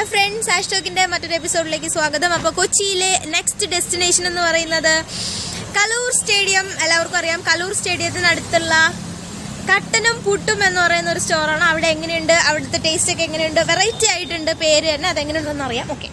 friends ഹാഷ്ടോക്കിന്റെ മറ്റൊരു എപ്പിസോഡിലേക്ക് സ്വാഗതം അപ്പോൾ കൊച്ചിയിലെ നെക്സ്റ്റ് ഡെസ്റ്റിനേഷൻ എന്ന് പറയുന്നത് കലൂർ സ്റ്റേഡിയം എല്ലാവർക്കും അറിയാം കലൂർ സ്റ്റേഡിയത്തിനടുത്തുള്ള കട്ടനും പുട്ടും എന്ന് പറയുന്ന ഒരു സ്റ്റോറാണ് അവിടെ എങ്ങനെയുണ്ട് അവിടുത്തെ ടേസ്റ്റ് ഒക്കെ എങ്ങനെയുണ്ട് വെറൈറ്റി ആയിട്ടുണ്ട് പേര് തന്നെ അതെങ്ങനെയുണ്ടെന്ന് അറിയാം ഓക്കെ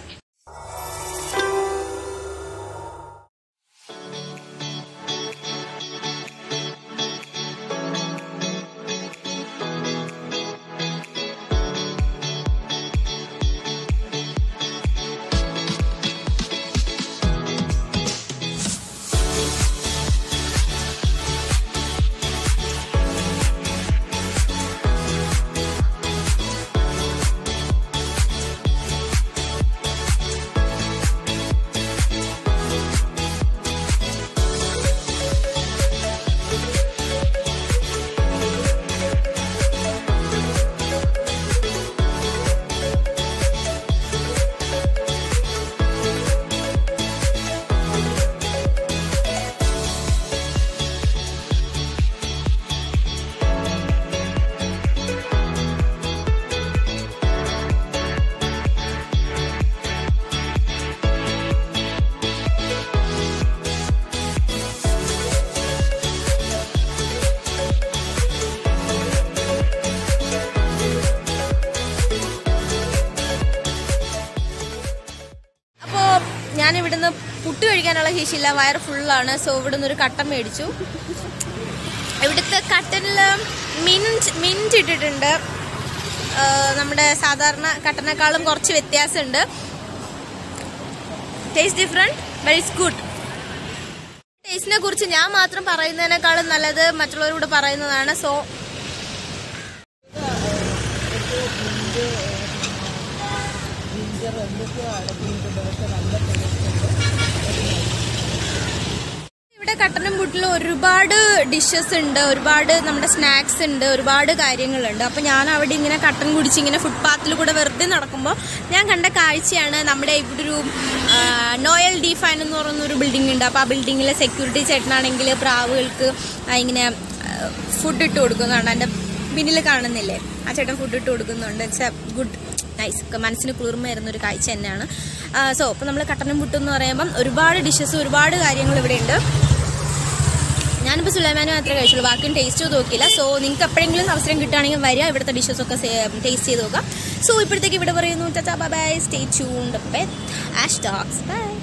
അപ്പോൾ ഞാൻ ഇവിടുന്ന് പുട്ട് കഴിക്കാനുള്ള ശേഷിയില്ല വയറ് ഫുള്ളാണ് സോ ഇവിടുന്ന് ഒരു കട്ടൻ മേടിച്ചു ഇവിടുത്തെ കട്ടനിൽ മിൻറ്റ് മിൻറ്റ് ഇട്ടിട്ടുണ്ട് ആ, നമ്മുടെ സാധാരണ കട്ടനേക്കാളും കുറച്ച് വ്യത്യാസമുണ്ട് taste different but it's good ടേസ്റ്റിനെ കുറിച്ച് ഞാൻ മാത്രം പറയുന്നതിനേക്കാളും നല്ലത് മറ്റുള്ളവരോട് പറയുന്നതാണ് സോ ഇവിടെ കട്ടനും പുട്ടിലും ഒരുപാട് ഡിഷസ് ഉണ്ട് ഒരുപാട് നമ്മുടെ സ്നാക്സ് ഉണ്ട് ഒരുപാട് കാര്യങ്ങളുണ്ട് അപ്പോൾ ഞാൻ അവിടെ ഇങ്ങനെ കട്ടൻ കുടിച്ച് ഇങ്ങനെ ഫുട്പാത്തിൽ കൂടെ വെറുതെ നടക്കുമ്പോൾ ഞാൻ കണ്ട കാഴ്ചയാണ് നമ്മുടെ ഇവിടെ ഒരു ആ, നോയൽ ഡി ഫൈൻ എന്ന് പറയുന്ന ഒരു ബിൽഡിംഗ് ഉണ്ട് അപ്പോൾ ആ ബിൽഡിങ്ങിലെ സെക്യൂരിറ്റി ചേട്ടനാണെങ്കിൽ പ്രാവുകൾക്ക് ആ, ഇങ്ങനെ ഫുഡ് ഇട്ട് കൊടുക്കുന്നതാണ് എൻ്റെ പിന്നിൽ കാണുന്നില്ലേ ആ ചേട്ടൻ ഫുഡ് ഇട്ട് കൊടുക്കുന്നുണ്ട് ഇറ്റ്സ് എ ഗുഡ് നൈസ് മനസ്സിന് കുളിർമ വരുന്ന ഒരു കാഴ്ച തന്നെയാണ് സോ അപ്പോൾ നമ്മൾ കട്ടനും പുട്ടും എന്ന് പറയുമ്പം ഒരുപാട് ഡിഷസ് ഒരുപാട് കാര്യങ്ങൾ ഇവിടെ ഉണ്ട് ഞാനിപ്പോൾ സുലൈമാനും മാത്രമേ കഴിച്ചുള്ളൂ ബാക്കിയും ടേസ്റ്റ് ചെയ്ത് നോക്കിയില്ല സോ നിങ്ങൾക്ക് എപ്പോഴെങ്കിലും അവസരം കിട്ടുകയാണെങ്കിൽ വരിക ഇവിടുത്തെ ഡിഷസ് ഒക്കെ ടേസ്റ്റ് ചെയ്ത് നോക്കാം സോ ഇപ്പോഴത്തേക്ക് ഇവിടെ പറയുന്നു bye stay tuned Ash talks by